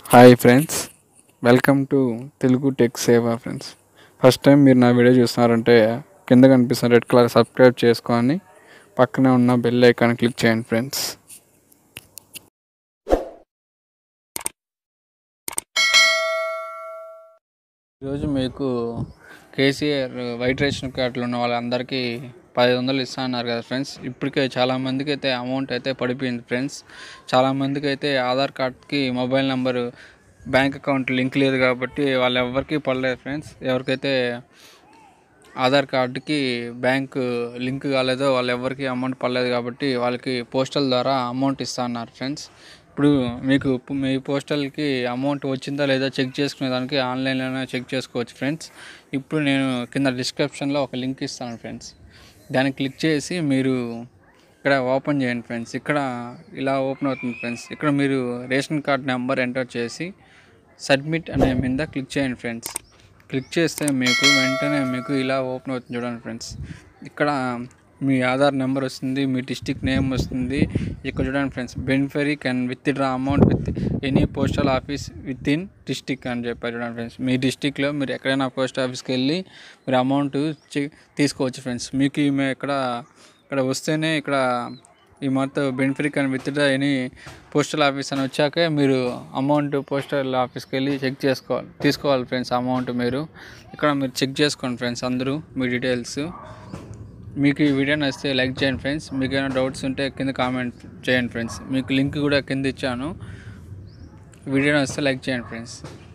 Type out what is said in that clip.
hi friends welcome to Telugu tech Seva friends first time మీరు నా video చూస్తున్నారంటే కింద కనిపిస్తున్న రెడ్ కలర్ సబ్స్క్రైబ్ చేసుకొని పక్కనే ఉన్న బెల్ ఐకాన్ క్లిక్ చేయండి ఫ్రెండ్స్ ఈరోజు మీకు కేసీఆర్ వైట్ రేషన్ కార్డులు ఉన్న వాళ్ళందరికీ పదిహేను వందలు ఇస్తా అన్నారు కదా ఫ్రెండ్స్ ఇప్పటికే చాలామందికి అయితే అమౌంట్ అయితే పడిపోయింది ఫ్రెండ్స్ చాలామందికి అయితే ఆధార్ కార్డ్కి mobile number bank account link లేదు కాబట్టి వాళ్ళు ఎవరికి పడలేదు ఫ్రెండ్స్ ఎవరికైతే ఆధార్ కార్డుకి బ్యాంక్ లింక్ కాలేదో వాళ్ళు ఎవరికి అమౌంట్ పడలేదు కాబట్టి వాళ్ళకి పోస్టల్ ద్వారా అమౌంట్ ఇస్తా అన్నారు ఫ్రెండ్స్ ఇప్పుడు మీకు పు- మీ పోస్టల్కి అమౌంట్ వచ్చిందా లేదా చెక్ చేసుకునే దానికి ఆన్లైన్లోనే చెక్ చేసుకోవచ్చు ఫ్రెండ్స్ ఇప్పుడు నేను కింద డిస్క్రిప్షన్లో ఒక లింక్ ఇస్తాను ఫ్రెండ్స్ దాన్ని క్లిక్ చేసి మీరు ఇక్కడ ఓపెన్ చేయండి ఫ్రెండ్స్ ఇక్కడ ఇలా ఓపెన్ అవుతుంది ఫ్రెండ్స్ ఇక్కడ మీరు రేషన్ కార్డ్ నెంబర్ ఎంటర్ చేసి సబ్మిట్ అనే మీద క్లిక్ చేయండి ఫ్రెండ్స్ క్లిక్ చేస్తే మీకు వెంటనే మీకు ఇలా ఓపెన్ అవుతుంది చూడండి ఫ్రెండ్స్ ఇక్కడ మీ ఆధార్ నెంబర్ వస్తుంది మీ డిస్టిక్ నేమ్ వస్తుంది ఇక్కడ చూడండి friends beneficiary can withdraw amount with any postal office within district అని చెప్పారు చూడండి ఫ్రెండ్స్ మీ డిస్టిక్లో మీరు ఎక్కడైనా పోస్ట్ ఆఫీస్కి వెళ్ళి మీరు అమౌంట్ తీసుకోవచ్చు ఫ్రెండ్స్ మీకు ఈమె ఇక్కడ ఇక్కడ వస్తేనే ఇక్కడ ఈ month benefit and withdraw any postal office అని వచ్చాకే మీరు అమౌంట్ పోస్టల్ ఆఫీస్కి వెళ్ళి చెక్ చేసుకోవాలి తీసుకోవాలి ఫ్రెండ్స్ అమౌంట్ మీరు ఇక్కడ మీరు చెక్ చేసుకోండి ఫ్రెండ్స్ అందరూ మీ డీటెయిల్స్ మీకు ఈ వీడియో నచ్చితే లైక్ చేయండి ఫ్రెండ్స్ మీకు ఏమైనా డౌట్స్ ఉంటే కింద కామెంట్ చేయండి ఫ్రెండ్స్ మీకు లింక్ కూడా కింద ఇచ్చాను వీడియో నచ్చితే లైక్ చేయండి ఫ్రెండ్స్